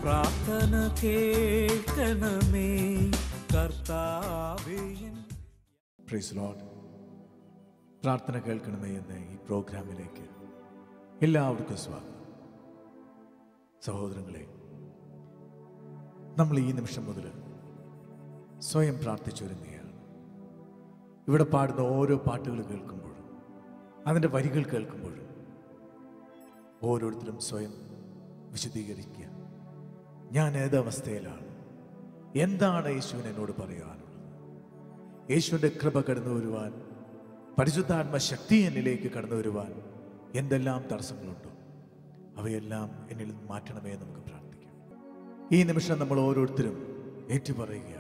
പ്രാർത്ഥന കേൾക്കണമേ കർത്താവേ എൻ പ്രൈസ് ലോഡ് പ്രാർത്ഥന കേൾക്കണമേ എന്ന ഈ പ്രോഗ്രാമിലേക്ക് എല്ലാവർക്കും സ്വാഗതം സഹോദരങ്ങളെ നമ്മൾ ഈ നിമിഷം മുതൽ സ്വയം പ്രാർത്ഥിച്ചൊരുങ്ങുകയാണ് ഇവിടെ പാടുന്ന ഓരോ പാട്ടുകൾ കേൾക്കുമ്പോഴും അതിൻ്റെ വരികൾ കേൾക്കുമ്പോഴും ഓരോരുത്തരും സ്വയം വിശദീകരിക്കുക ഞാൻ ഏതവസ്ഥയിലാണ് എന്താണ് യേശുവിന് എന്നോട് പറയാനുള്ളത് യേശുവിൻ്റെ കൃപ കടന്നു വരുവാൻ പരിശുദ്ധാത്മ ശക്തി എന്നിലേക്ക് കടന്നു വരുവാൻ എന്തെല്ലാം തടസ്സങ്ങളുണ്ടോ അവയെല്ലാം എന്നിൽ നിന്ന് മാറ്റണമേ എന്ന് നമുക്ക് പ്രാർത്ഥിക്കാം ഈ നിമിഷം നമ്മൾ ഓരോരുത്തരും ഏറ്റുപറയുകയാണ്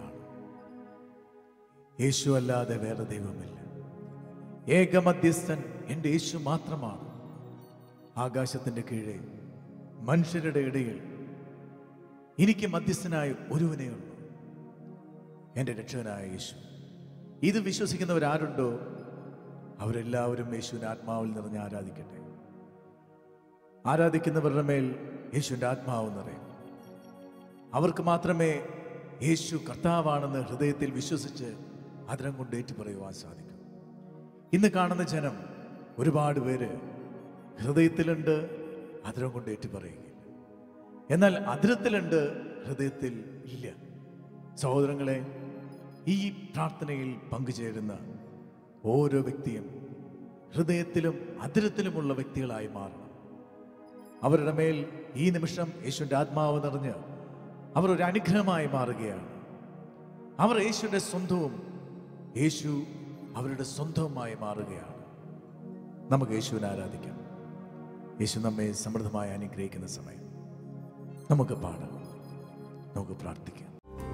യേശു അല്ലാതെ വേറെ ദൈവമില്ല ഏകമധ്യസ്ഥൻ എൻ്റെ യേശു മാത്രമാണ് ആകാശത്തിൻ്റെ കീഴെ മനുഷ്യരുടെ ഇടയിൽ എനിക്ക് മധ്യസ്ഥനായ ഒരുവനേ ഉള്ളൂ എൻ്റെ രക്ഷകനായ യേശു ഇത് വിശ്വസിക്കുന്നവരാരുണ്ടോ അവരെല്ലാവരും യേശുവിൻ്റെ ആത്മാവിൽ നിറഞ്ഞ് ആരാധിക്കട്ടെ ആരാധിക്കുന്നവരുടെ മേൽ യേശുവിൻ്റെ ആത്മാവ് നിറയും അവർക്ക് മാത്രമേ യേശു കർത്താവാണെന്ന് ഹൃദയത്തിൽ വിശ്വസിച്ച് അതിരം കൊണ്ട് ഏറ്റുപറയുവാൻ സാധിക്കും ഇന്ന് കാണുന്ന ജനം ഒരുപാട് പേര് ഹൃദയത്തിലുണ്ട് അതിരം കൊണ്ട് ഏറ്റുപറയുകയില്ല എന്നാൽ അതിരത്തിലുണ്ട് ഹൃദയത്തിൽ ഇല്ല സഹോദരങ്ങളെ ഈ പ്രാർത്ഥനയിൽ പങ്കുചേരുന്ന ഓരോ വ്യക്തിയും ഹൃദയത്തിലും അതിരത്തിലുമുള്ള വ്യക്തികളായി മാറണം അവരുടെ മേൽ ഈ നിമിഷം യേശുവിൻ്റെ ആത്മാവ് നിറഞ്ഞ് അവർ ഒരു അനുഗ്രഹമായി മാറുകയാണ് അവർ യേശുവിൻ്റെ സ്വന്തവും യേശു അവരുടെ സ്വന്തവുമായി മാറുകയാണ് നമുക്ക് യേശുവിനെ ആരാധിക്കാം യേശു നമ്മെ സമൃദ്ധമായി അനുഗ്രഹിക്കുന്ന സമയം നമുക്ക് പാടാം നമുക്ക് പ്രാർത്ഥിക്കാം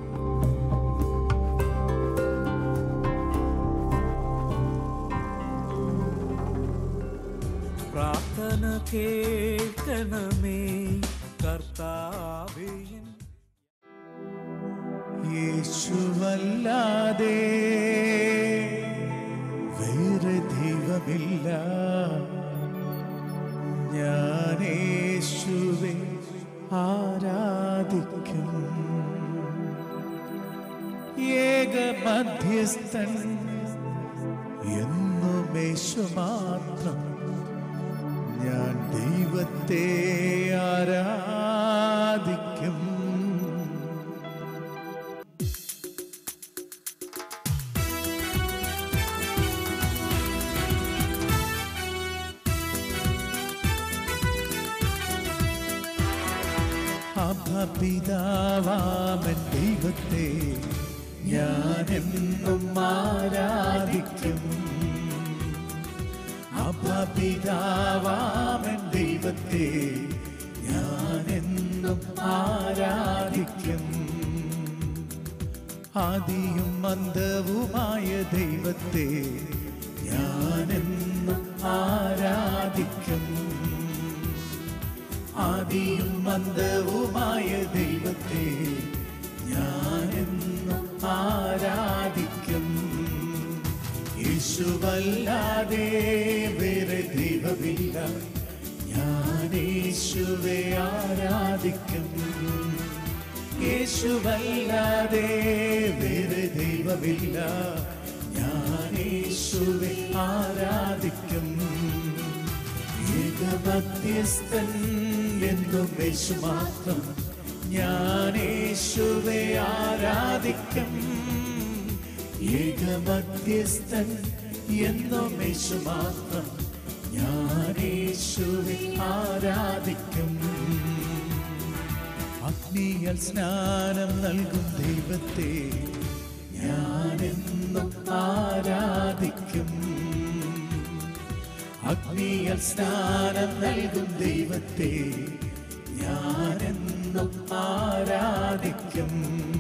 പ്രാർത്ഥന കേൾക്കണമേ കർത്താവേ എൻ യേശുവല്ലാതെ വേറെ ദൈവമില്ല ഞാൻ യേശുവെ ആരാധിക്കും ഏക മധ്യസ്ഥൻ എന്നും യേശു മാത്രം ഞാൻ ദൈവത്തെ ആരാധിക്കും അഭപിതാവാമൻ ദൈവത്തെ ഞാൻ എന്നും ആരാധിക്കും അഭപിതാവാമൻ ദൈവത്തെ ഞാൻ എന്നും ആരാധിക്കും ആദിയും അന്തവുമായ ദൈവത്തെ ഞാൻ എന്നും ആരാധിക്കും ആദിയും അന്തവുമായ ദൈവത്തെ ഞാനെന്നും ആരാധിക്കും യേശുവല്ലാതെ വേറെ ദൈവമില്ല ഞാൻ യേശുവെ ആരാധിക്കും യേശുവല്ലാതെ വേറെ ദൈവമില്ല ഞാൻ യേശുവെ ആരാധിക്കും ഏകമധ്യസ്ഥൻ എന്നും യേശു മാത്രം ഞാൻ യേശുവെ ആരാധിക്കും ഏകമധ്യസ്ഥൻ എന്നും യേശു മാത്രം ഞാൻ യേശുവെ ആരാധിക്കും അഗ്നിയൽ സ്നാനം നൽകും ദൈവത്തെ ഞാനെന്നും ആരാധിക്കും അഗ്നിയൽ സ്നാനം നൽകും ദൈവത്തെ ഞാനെന്നും ആരാധിക്കും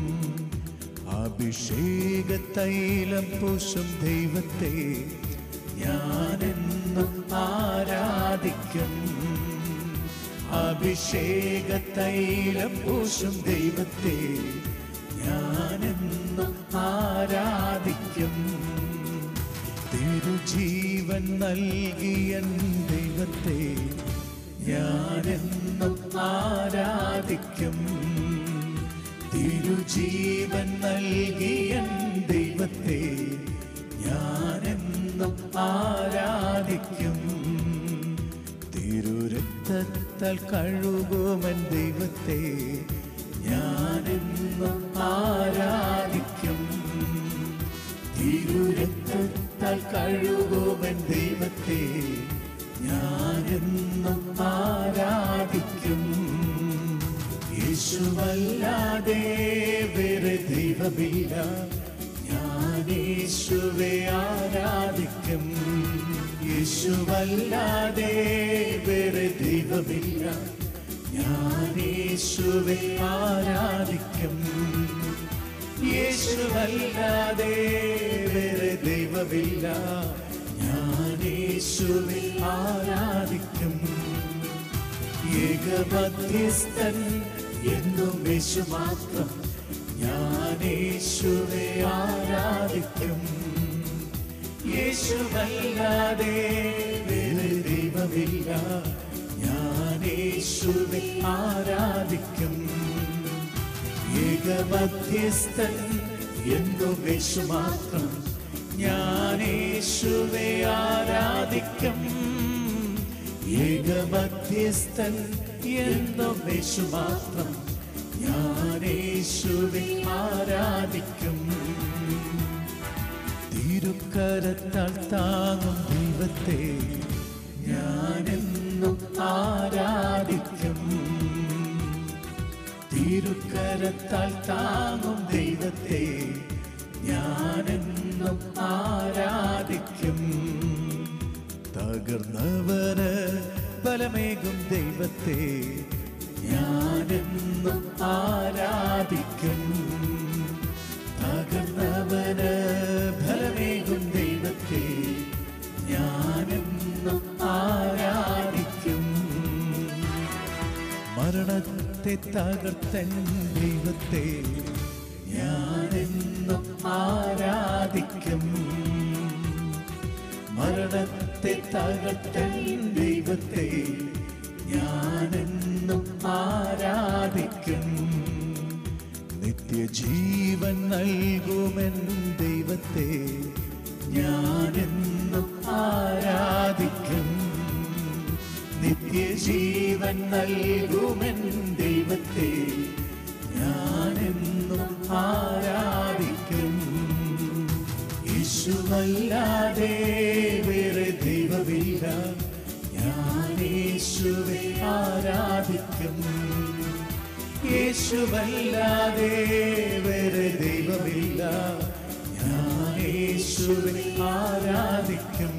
അഭിഷേക തൈലം പൂശും ദൈവത്തെ ഞാനെന്നും ആരാധിക്കും അഭിഷേക തൈലം പൂശും ദൈവത്തെ ഞാനെന്നും ആരാധിക്കും തിരുജീവൻ നൽകിയ ദൈവത്തെ ഞാനെന്നും ആരാധിക്കും ആരാധിക്കും തിരുജീവൻ നൽകിയ ദൈവത്തെ ഞാനെന്നും ആരാധിക്കും തിരുരക്തത്താൽ കഴുകുമൻ ദൈവത്തെ ഞാനെന്നും ആരാധിക്കും തിരുരക്തത്താൽ കഴുകുമൻ ദൈവത്തെ ഞാനെന്നും ആരാധിക്കും യേശുവല്ലാതെ വേറെ ദൈവമില്ല ഞാൻ യേശുവെ ആരാധിക്കും യേശുവല്ലാതെ വേറെ ദൈവമില്ല ഞാൻ യേശുവെ ആരാധിക്കും യേശുവല്ലാതെ വേറെ ദൈവമില്ല ഞാൻ യേശുവെ ആരാധിക്കും ഏകമധ്യസ്ഥൻ എന്നും യേശു മാത്രം ഞാൻ യേശുവെ ആരാധിക്കും യേശുവല്ലാതെ വേറെ ദൈവമില്ല ഞാൻ യേശുവെ ആരാധിക്കും ഏകമധ്യസ്ഥൻ എന്നും യേശു മാത്രം ഞാൻ യേശുവെ ആരാധിക്കും ഏകമധ്യസ്ഥൻ എന്നും യേശു മാത്രം ഞാൻ യേശുവെ ആരാധിക്കും തിരുക്കരത്താൽ താങ്ങും ദൈവത്തെ ഞാനെന്നും ആരാധിക്കും തിരുക്കരത്താൽ താങ്ങും ദൈവത്തെ ഞാനെന്നും ആരാധിക്കും തകർന്നവന് ബലമേകും ദൈവത്തെ ഞാനെന്നും ആരാധിക്കും തകർന്നവന് ബലമേകും ദൈവത്തെ ഞാനെന്നും ആരാധിക്കും മരണത്തെ തകർത്തൻ ദൈവത്തെ ഞാനെന്നും ആരാധിക്കും മരണത്തെ തകർത്തൻ ദൈവത്തെ ഞാനെന്നും ആരാധിക്കും നിത്യജീവൻ നൽകുമെൻ ദൈവത്തെ ഞാനെന്നും ആരാധിക്കും നിത്യജീവൻ നൽകുമെൻ ദൈവത്തെ ഞാനെന്നും ആരാധിക്കും യേശുവല്ലാതെ വേറെ ദൈവമില്ല ഞാൻ യേശുവെ ആരാധിക്കും യേശുവല്ലാതെ വേറെ ദൈവമില്ല ഞാൻ യേശുവെ ആരാധിക്കും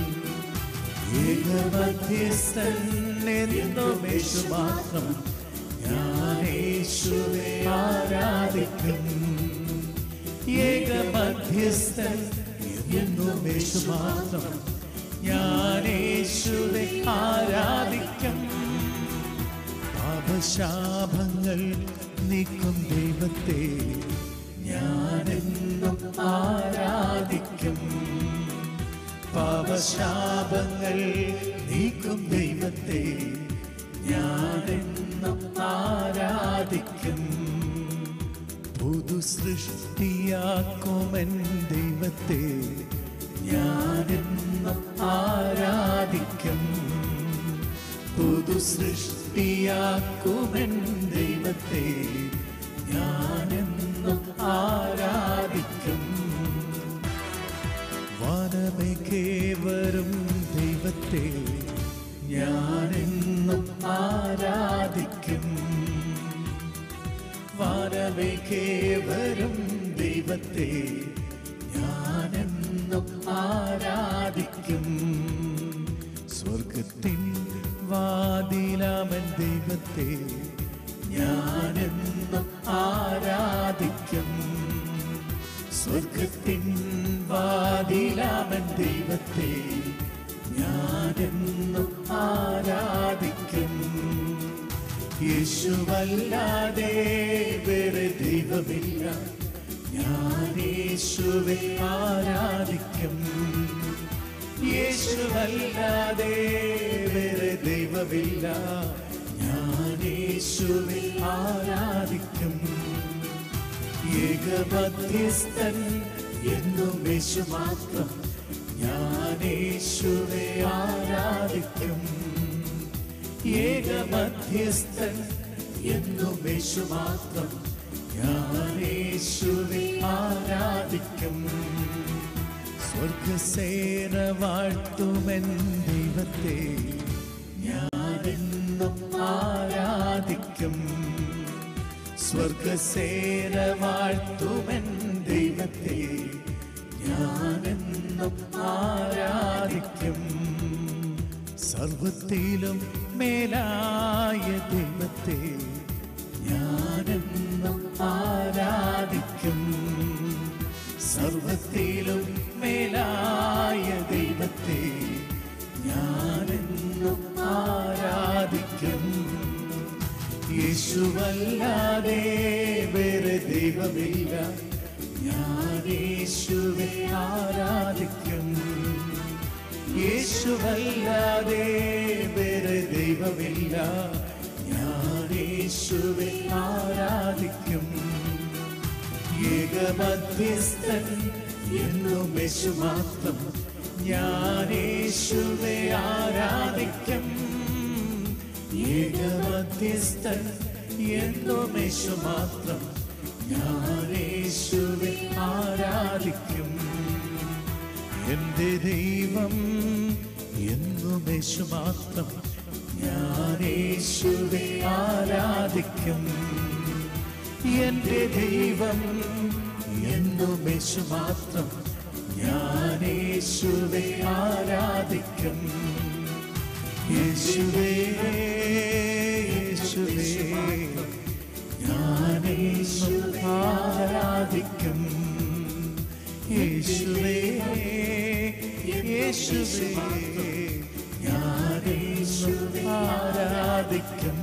ഏകമധ്യസ്ഥൻ എന്നും യേശു മാത്രം ഞാൻ യേശുവെ ആരാധിക്കും ഏകമധ്യസ്ഥൻ എന്നും യേശു മാത്രം ഞാൻ യേശുവെ ആരാധിക്കും പാപശാപങ്ങൾ നീക്കും ദൈവത്തെ ഞാനെന്നും ആരാധിക്കും പാപശാപങ്ങൾ നീക്കും ദൈവത്തെ ഞാനെന്നും ആരാധിക്കും പുതു സൃഷ്ടിയാക്കുമെൻ ദൈവത്തെ ഞാനെന്നും ആരാധിക്കും പുതു സൃഷ്ടിയാക്കുമെൻ ദൈവത്തെ ഞാനെന്നും ആരാധിക്കും വനമേക്കേ വരും ദൈവത്തെ ഞാനെന്നും ആരാധിക്കും വനമേക്കേ വരും ദൈവത്തെ ഞാനെന്നും ആരാധിക്കും സ്വർഗത്തിൻ വാതിലാമൻ ദൈവത്തെ ഞാനെന്നും ആരാധിക്കും സ്വർഗത്തിൻ വാതിലാമൻ ദൈവത്തെ ഞാനെന്നും ആരാധിക്കും യേശുവല്ലാതെ വേറെ ദൈവമില്ല ഞാൻ യേശുവെ ആരാധിക്കും യേശുവല്ലാതെ വേറെ ദൈവമില്ല ഞാൻ യേശുവെ ആരാധിക്കും ഏകമധ്യസ്ഥൻ എന്നും യേശു മാത്രം ഞാൻ യേശുവെ ആരാധിക്കും ഏകമധ്യസ്ഥൻ എന്നും യേശു മാത്രം ഞാൻ യേശുവെ ആരാധിക്കും സ്വർഗസേന വാഴ്ത്തുമെൻ ദൈവത്തെ ഞാനെന്നും ആരാധിക്കും സ്വർഗസേന വാഴ്ത്തുമെൻ ദൈവത്തെ ഞാനെന്നും ആരാധിക്കും സർവത്തിലും മേലായ ദൈവത്തെ ഞാനെന്നും ആരാധിക്കും സർവത്തിലും മേലായ ദൈവത്തെ ഞാനെന്നും ആരാധിക്കും യേശുവല്ലാതെ വേറെ ദൈവമില്ല ഞാൻ യേശുവെ ആരാധിക്കും യേശുവല്ലാതെ വേറെ ദൈവമില്ല ഞാൻ യേശുവെ ആരാധിക്കും ഏകമധ്യസ്ഥൻ എന്നും യേശു മാത്രം ഞാൻ യേശുവെ ആരാധിക്കും ഏകമധ്യസ്ഥൻ എന്നും യേശു മാത്രം ഞാൻ യേശുവെ ആരാധിക്കും എന്റെ ദൈവം എന്നും യേശു മാത്രം ഞാൻ യേശുവെ ആരാധിക്കും എന്റെ ദൈവം എന്നും യേശു മാത്രം ഞാൻ യേശുവെ ആരാധിക്കും യേശുവേ യേശുവേ ഞാൻ യേശുവെ ആരാധിക്കും യേശുവേ യേശുവേ ഞാൻ യേശുവെ ആരാധിക്കും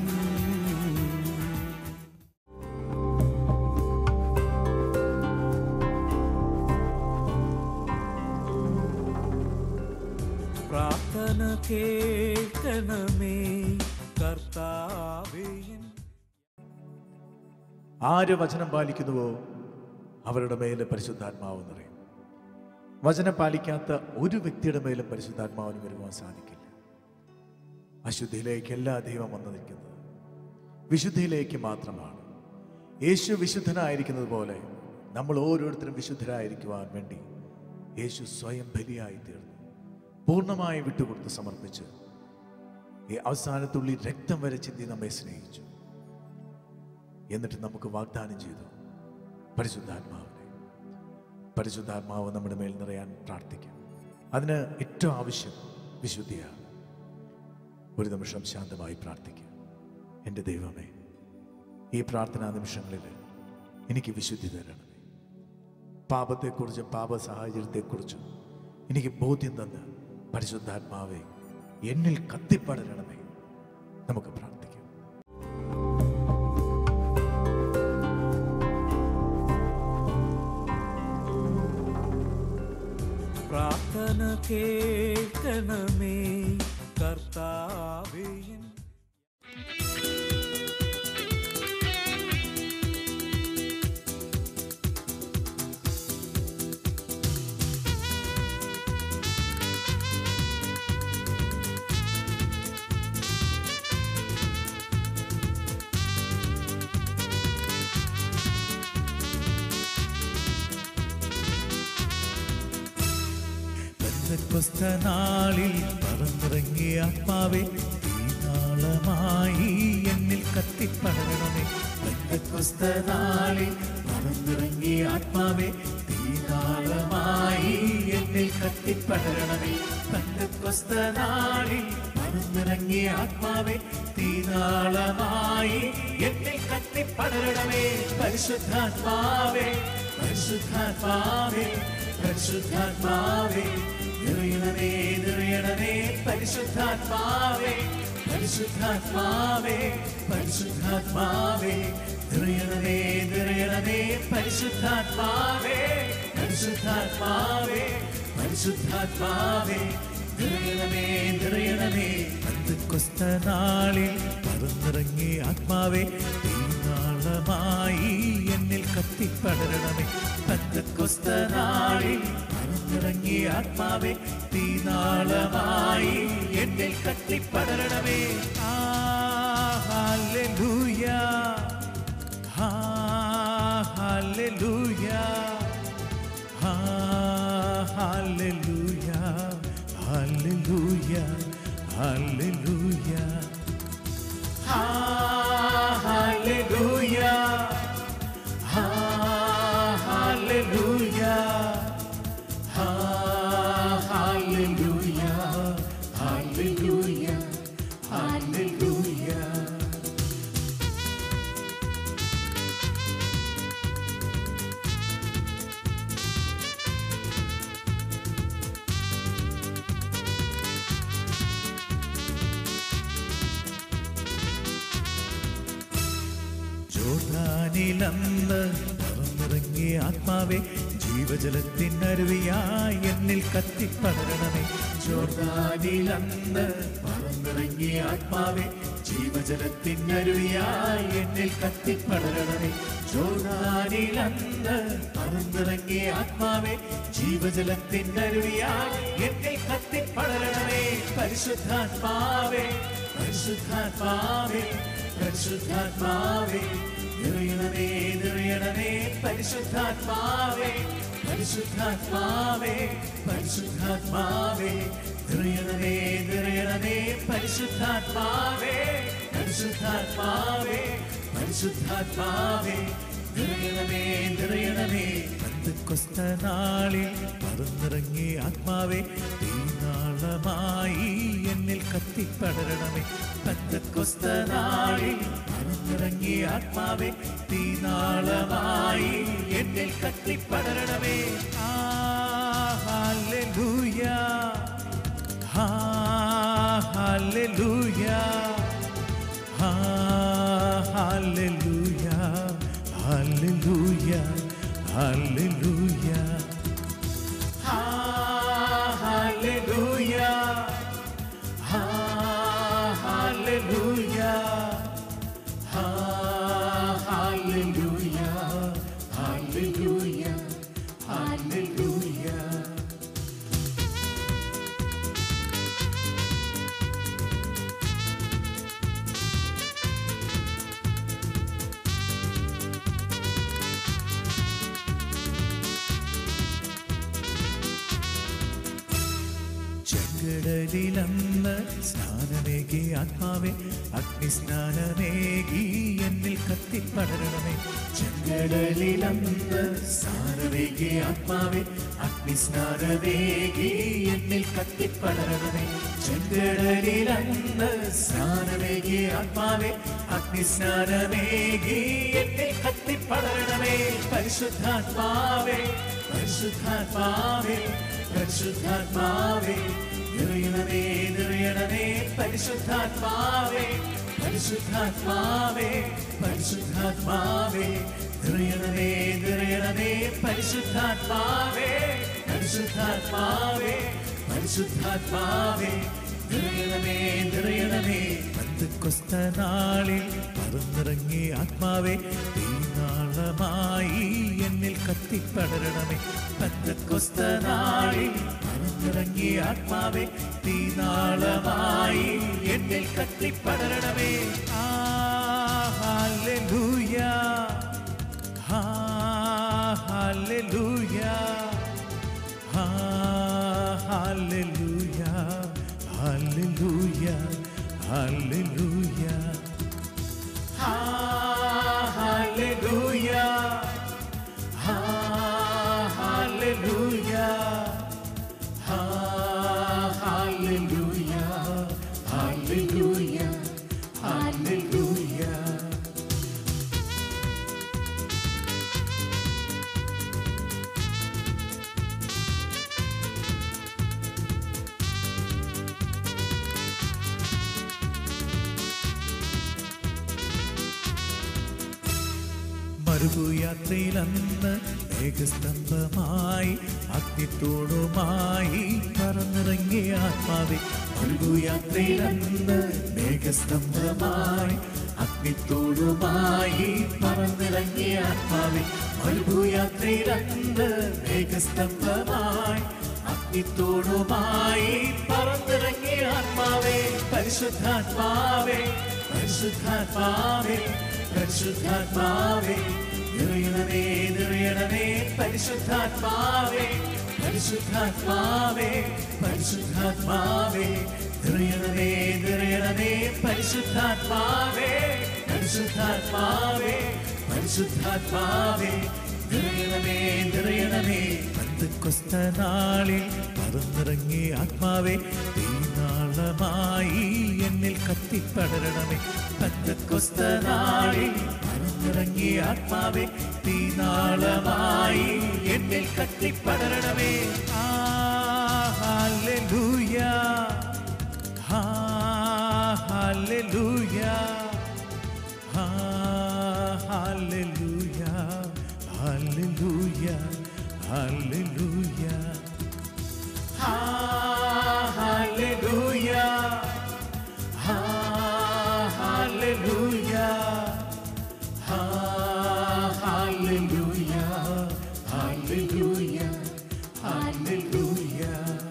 പ്രാർത്ഥന കേൾക്കണമേ കർത്താവേ ആര് വചനം പാലിക്കുന്നുവോ അവരുടെ മേലെ പരിശുദ്ധാത്മാവ് നിറയും വചനം പാലിക്കാത്ത ഒരു വ്യക്തിയുടെ മേലും പരിശുദ്ധാത്മാവിന് വരുവാൻ സാധിക്കില്ല അശുദ്ധിയിലേക്ക് എല്ലാ ദൈവം വന്നു നിൽക്കുന്നത് വിശുദ്ധിയിലേക്ക് മാത്രമാണ് യേശു വിശുദ്ധനായിരിക്കുന്നത് പോലെ നമ്മൾ ഓരോരുത്തരും വിശുദ്ധരായിരിക്കുവാൻ വേണ്ടി യേശു സ്വയം ബലിയായി തീർന്നു പൂർണ്ണമായി വിട്ടുകൊടുത്ത് സമർപ്പിച്ച് ഈ അവസാനത്തുള്ളി രക്തം വരെ ചിന്തി നമ്മെ സ്നേഹിച്ചു എന്നിട്ട് നമുക്ക് വാഗ്ദാനം ചെയ്തു പരിശുദ്ധാത്മാവിനെ പരിശുദ്ധാത്മാവ് നമ്മുടെ മേൽ നിറയാൻ പ്രാർത്ഥിക്കാം അതിന് ഏറ്റവും ആവശ്യം വിശുദ്ധിയാണ് ഒരു നിമിഷം ശാന്തമായി പ്രാർത്ഥിക്കാം എൻ്റെ ദൈവമേ ഈ പ്രാർത്ഥനാ നിമിഷങ്ങളിൽ എനിക്ക് വിശുദ്ധി തരണമേ പാപത്തെക്കുറിച്ചും പാപ സാഹചര്യത്തെക്കുറിച്ചും എനിക്ക് ബോധ്യം തന്ന് പരിശുദ്ധാത്മാവെ എന്നിൽ കത്തിപ്പടരണമേ നമുക്ക് പ്രാർത്ഥിക്കാം പ്രാർത്ഥന കേൾക്കണമേ കർത്താവേ ബന്ധക്വസ്ത നാളിൽ പറന്നിറങ്ങിയ ആത്മാവേ തീനാളമായി എന്നിൽ കത്തിപ്പടരണമേ ബന്ധക്വസ്ത നാളിൽ പറന്നിറങ്ങിയ ആത്മാവേ തീനാളമായി എന്നിൽ കത്തിപ്പടരണമേ ബന്ധക്വസ്ത നാളിൽ പറന്നിറങ്ങിയ ആത്മാവേ തീനാളമായി എന്നിൽ കത്തിപ്പടരണമേ പരിശുദ്ധാത്മാവേ പരിശുദ്ധാത്മാവേ പരിശുദ്ധാത്മാവേ നിറയണമേ നിറയണമേ പരിശുദ്ധാത്മാവേ പരിശുദ്ധാത്മാവേ പരിശുദ്ധാത്മാവേ നിറയണമേ നിറയണമേ പരിശുദ്ധാത്മാവേ പരിശുദ്ധാത്മാവേ പരിശുദ്ധാത്മാവേ നിറയണമേ നിറയണമേ പന്തക്കുസ്ത നാളിൽ പറന്നിറങ്ങി ആത്മാവേ തീനാളമായി എന്നിൽ കത്തിപ്പടരണമേ പന്തക്കുസ്ത നാളിൽ പറന്നിറങ്ങി ആത്മാവേ തീനാളമായി എന്നിൽ കത്തിപ്പടരണമേ ആ ഹല്ലേലൂയ ആ ഹല്ലേലൂയ ആ ഹല്ലേലൂയ ഹല്ലേലൂയ ഹല്ലേലൂയ ആ ഹല്ലേലൂയ ആ ഹല്ലേലൂയ ആ ഹല്ലേലൂയ ഹല്ലേലൂയ ഹല്ലേലൂയ ജോർദാനിലന്ന് പറന്നിറങ്ങിയ ആത്മാവേ ജീവജലത്തിനരുവിയായി എന്നിൽ കത്തിപ്പടരണമേ ജോർദാനിലന്ന് പറന്നിറങ്ങിയ ആത്മാവേ ജീവജലത്തിനരുവിയായി എന്നിൽ കത്തിപ്പടരണമേ ജോർദാനിലന്ന് പറന്നിറങ്ങിയ ആത്മാവേ ജീവജലത്തിനരുവിയായി എന്നിൽ കത്തിപ്പടരണമേ പരിശുദ്ധാത്മാവേ പരിശുദ്ധാത്മാവേ പരിശുദ്ധാത്മാവേ നിറയണമേ നിറയണമേ പരിശുദ്ധാത്മാവേ പരിശുദ്ധാത്മാവേ പരിശുദ്ധാത്മാവേ നിറയണമേ നിറയണമേ പരിശുദ്ധാത്മാവേ പരിശുദ്ധാത്മാവേ പരിശുദ്ധാത്മാവേ നിറയണമേ നിറയണമേ പന്തക്കൊസ്ത നാളിൽ പറന്നിറങ്ങി ആത്മാവേ തീനാളമായി എന്നിൽ കത്തിപ്പടരണമേ പന്തക്കൊസ്ത നാളിൽ പറന്നിറങ്ങി ആത്മാവേ തീനാളമായി എന്നിൽ കത്തിപ്പടരണമേ ആ ഹല്ലേലൂയ ആ ഹല്ലേലൂയ ആ ഹല്ലേലൂയ ഹല്ലേലൂയ ഹല്ലേലൂയ ആ ഹല്ലേലൂയ ആ ഹല്ലേലൂയ ആ ഹല്ലേലൂയ ഹല്ലേലൂയ ഹല്ലേലൂയ ചെങ്കടലിലന്ന് സ്നാനമേകി ആത്മാവേ അഗ്നിസ്നാനമേകി എന്നിൽ കത്തിപ്പടരണമേ ചെങ്കടലിലന്ന് സ്നാനമേകി ആത്മാവേ അഗ്നിസ്നാനമേകി എന്നിൽ കത്തിപ്പടരണമേ ചെങ്കടലിലന്ന് സ്നാനമേകി ആത്മാവേ അഗ്നിസ്നാനമേകി എന്നിൽ കത്തിപ്പടരണമേ പരിശുദ്ധാത്മാവേ പരിശുദ്ധാത്മാവേ പരിശുദ്ധാത്മാവേ നിറയണമേ നിറയണമേ പരിശുദ്ധാത്മാവേ പരിശുദ്ധാത്മാവേ പരിശുദ്ധാത്മാവേ നിറയണമേ നിറയണമേ പരിശുദ്ധാത്മാവേ പരിശുദ്ധാത്മാവേ പരിശുദ്ധാത്മാവേ നിറയണമേ നിറയണമേ പന്തക്കൊസ്ത നാളിൽ പറന്നിറങ്ങി ആത്മാവേ തീനാളമായി എന്നിൽ കത്തിപ്പടരണമേ പന്തക്കൊസ്ത നാളിൽ പറന്നിറങ്ങി ആത്മാവേ തീനാളമായി എന്നിൽ കത്തിപ്പടരണമേ ആ ഹല്ലേലൂയ ആ ഹല്ലേലൂയ ആ ഹല്ലേലൂയ ഹല്ലേലൂയ ഹല്ലേലൂയ ആ ഹല്ലേലൂയ ആ ഹല്ലേലൂയ ആ ഹല്ലേലൂയ ഹല്ലേലൂയ ഹല്ലേലൂയ മരുഭൂയാത്രയിലന്ന് മേഘസ്തംഭമായി അഗ്നിത്തോടുമായി പറന്നിറങ്ങിയ ആത്മാവെ ഒഴുകുയാത്രയിലന്ന് മേഘസ്തംഭമായി അഗ്നിത്തോടുമായി പറന്നിറങ്ങിയ ആത്മാവേ ഒഴുകുയാത്രയിലന്ന് മേഘസ്തംഭമായി അഗ്നിത്തോടുമായി പറന്നിറങ്ങിയ ആത്മാവേ പരിശുദ്ധാത്മാവേ പരിശുദ്ധാത്മാവേ പരിശുദ്ധാത്മാവേ നിറയണമേ നിറയണമേ പരിശുദ്ധാത്മാവേ പരിശുദ്ധാത്മാവേ പരിശുദ്ധാത്മാവേ നിറയണമേ നിറയണമേ പരിശുദ്ധാത്മാവേ പരിശുദ്ധാത്മാവേ പരിശുദ്ധാത്മാവേ നിറയണമേ നിറയണമേ പന്തക്കൊസ്ത നാളിൽ പറന്നിറങ്ങി ആത്മാവേ തീനാളമായി എന്നിൽ കത്തിപ്പടരണമേ പന്തക്കൊസ്ത നാളിൽ പറന്നിറങ്ങി ആത്മാവേ തീനാളമായി എന്നിൽ കത്തിപ്പടരണമേ ആ ഹല്ലേലൂയ ആ ഹല്ലേലൂയ ആ ഹല്ലേലൂയ ഹല്ലേലൂയ ഹല്ലേലൂയ ആ ഹല്ലേലൂയ ആ ഹല്ലേലൂയ ആ ഹല്ലേലൂയ ഹല്ലേലൂയ ഹല്ലേലൂയ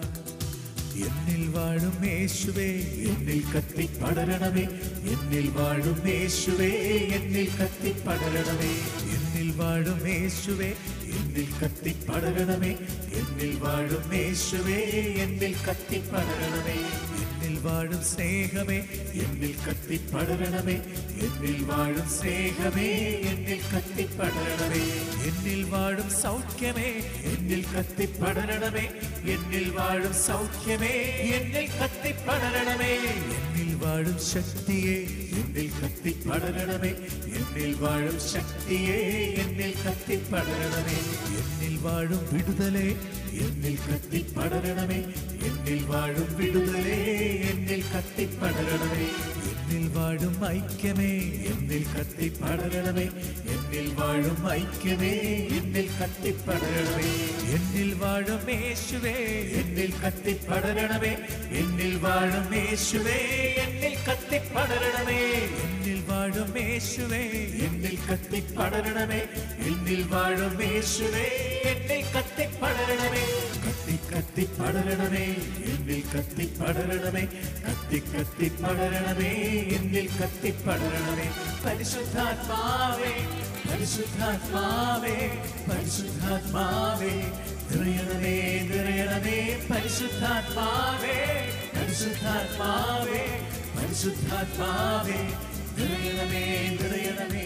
എന്നിൽ വാഴും യേശുവേ എന്നിൽ കത്തി പടരണമേ എന്നിൽ വാഴും യേശുവേ എന്നിൽ കത്തി പടരണമേ എന്നിൽ വാഴും യേശുവേ എന്നിൽ കത്തി പടരണമേ എന്നിൽ വാഴും യേശുവേ എന്നിൽ കത്തി പടരണമേ എന്നിൽ വാഴും സ്നേഹമേ എന്നിൽ കത്തി പടരണമേ എന്നിൽ വാഴും സ്നേഹമേ എന്നിൽ കത്തി പടരണമേ എന്നിൽ വാഴും സൗഖ്യമേ എന്നിൽ കത്തി പടരണമേ എന്നിൽ വാഴും സൗഖ്യമേ എന്നിൽ കത്തി പടരണമേ എന്നിൽ വാഴും ശക്തിയെ എന്നിൽ കത്തി പടരണമേ എന്നിൽ വാഴും ശക്തിയെ എന്നിൽ കത്തി പടരണമേ എന്നിൽ വാഴും വിടുതലേ എന്നിൽ കത്തി പടരണമേ എന്നിൽ വാഴും വിടുതലേ എന്നിൽ കത്തി പടരണമേ എന്നിൽ വാഴും ഐക്യമേ എന്നിൽ കത്തി പടരണമേ എന്നിൽ വാഴും ഐക്യമേ എന്നിൽ കത്തി പടരണമേ എന്നിൽ വാഴും യേശുവേ എന്നിൽ കത്തി പടരണമേ എന്നിൽ വാഴും യേശുവേ എന്നിൽ കത്തി പടരണമേ എന്നിൽ വാഴും യേശുവേ എന്നിൽ കത്തി പടരണമേ എന്നിൽ വാഴും യേശുവേ എന്നിൽ കത്തി പടരണമേ കത്തി കത്തി പടരണമേ എന്നിൽ കത്തി പടരണമേ കത്തി കത്തി പടരണമേ എന്നിൽ കത്തി പടരണമേ പരിശുദ്ധാത്മാവേ പരിശുദ്ധാത്മാവേ പരിശുദ്ധാത്മാവേ നിറയണമേ നിറയണമേ പരിശുദ്ധാത്മാവേ പരിശുദ്ധാത്മാവേ പരിശുദ്ധാത്മാവേ നിറയണമേ നിറയണമേ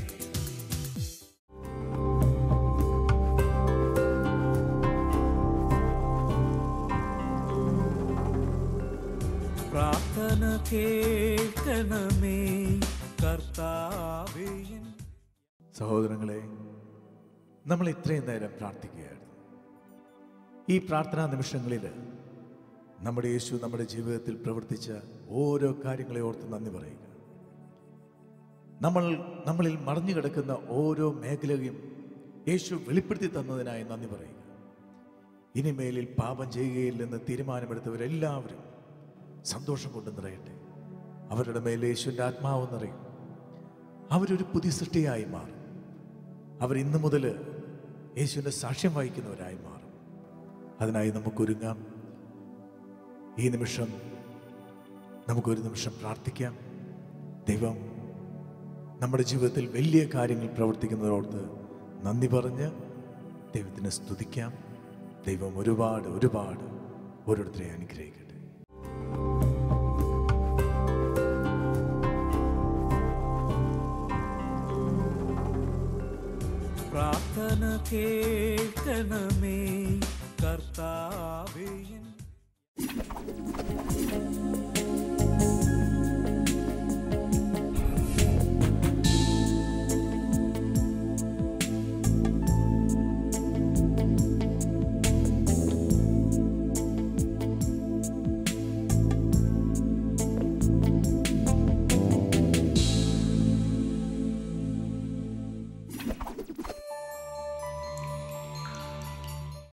പ്രാർത്ഥന കേൾക്കണമേ കർത്താവേ എൻ സഹോദരങ്ങളെ നമ്മൾ ഇത്രയും നേരം പ്രാർത്ഥിക്കുകയായിരുന്നു ഈ പ്രാർത്ഥനാ നിമിഷങ്ങളിൽ നമ്മുടെ യേശു നമ്മുടെ ജീവിതത്തിൽ പ്രവർത്തിച്ച ഓരോ കാര്യങ്ങളെ ഓർത്ത് നന്ദി പറയുക നമ്മൾ നമ്മളിൽ മറഞ്ഞു കിടക്കുന്ന ഓരോ മേഖലയും യേശു വെളിപ്പെടുത്തി തന്നതിനായി നന്ദി പറയുക ഇനിമേലിൽ പാപം ചെയ്യുകയില്ലെന്ന് തീരുമാനമെടുത്തവരെല്ലാവരും സന്തോഷം കൊണ്ട് നിറയട്ടെ അവരുടെ മേൽ യേശുവിൻ്റെ ആത്മാവ് നിറയും അവരൊരു പുതിയ സൃഷ്ടിയായി മാറും അവർ ഇന്നു മുതൽ യേശുവിൻ്റെ സാക്ഷ്യം വഹിക്കുന്നവരായി മാറും അതിനായി നമുക്കൊരുങ്ങാം ഈ നിമിഷം നമുക്കൊരു നിമിഷം പ്രാർത്ഥിക്കാം ദൈവം നമ്മുടെ ജീവിതത്തിൽ വലിയ കാര്യങ്ങൾ പ്രവർത്തിക്കുന്നതോർത്ത് നന്ദി പറഞ്ഞ് ദൈവത്തിനെ സ്തുതിക്കാം ദൈവം ഒരുപാട് ഒരുപാട് ഓരോരുത്തരെ അനുഗ്രഹിക്കട്ടെ പ്രാർത്ഥന കേൾക്കണമേ കർത്താവേ എൻ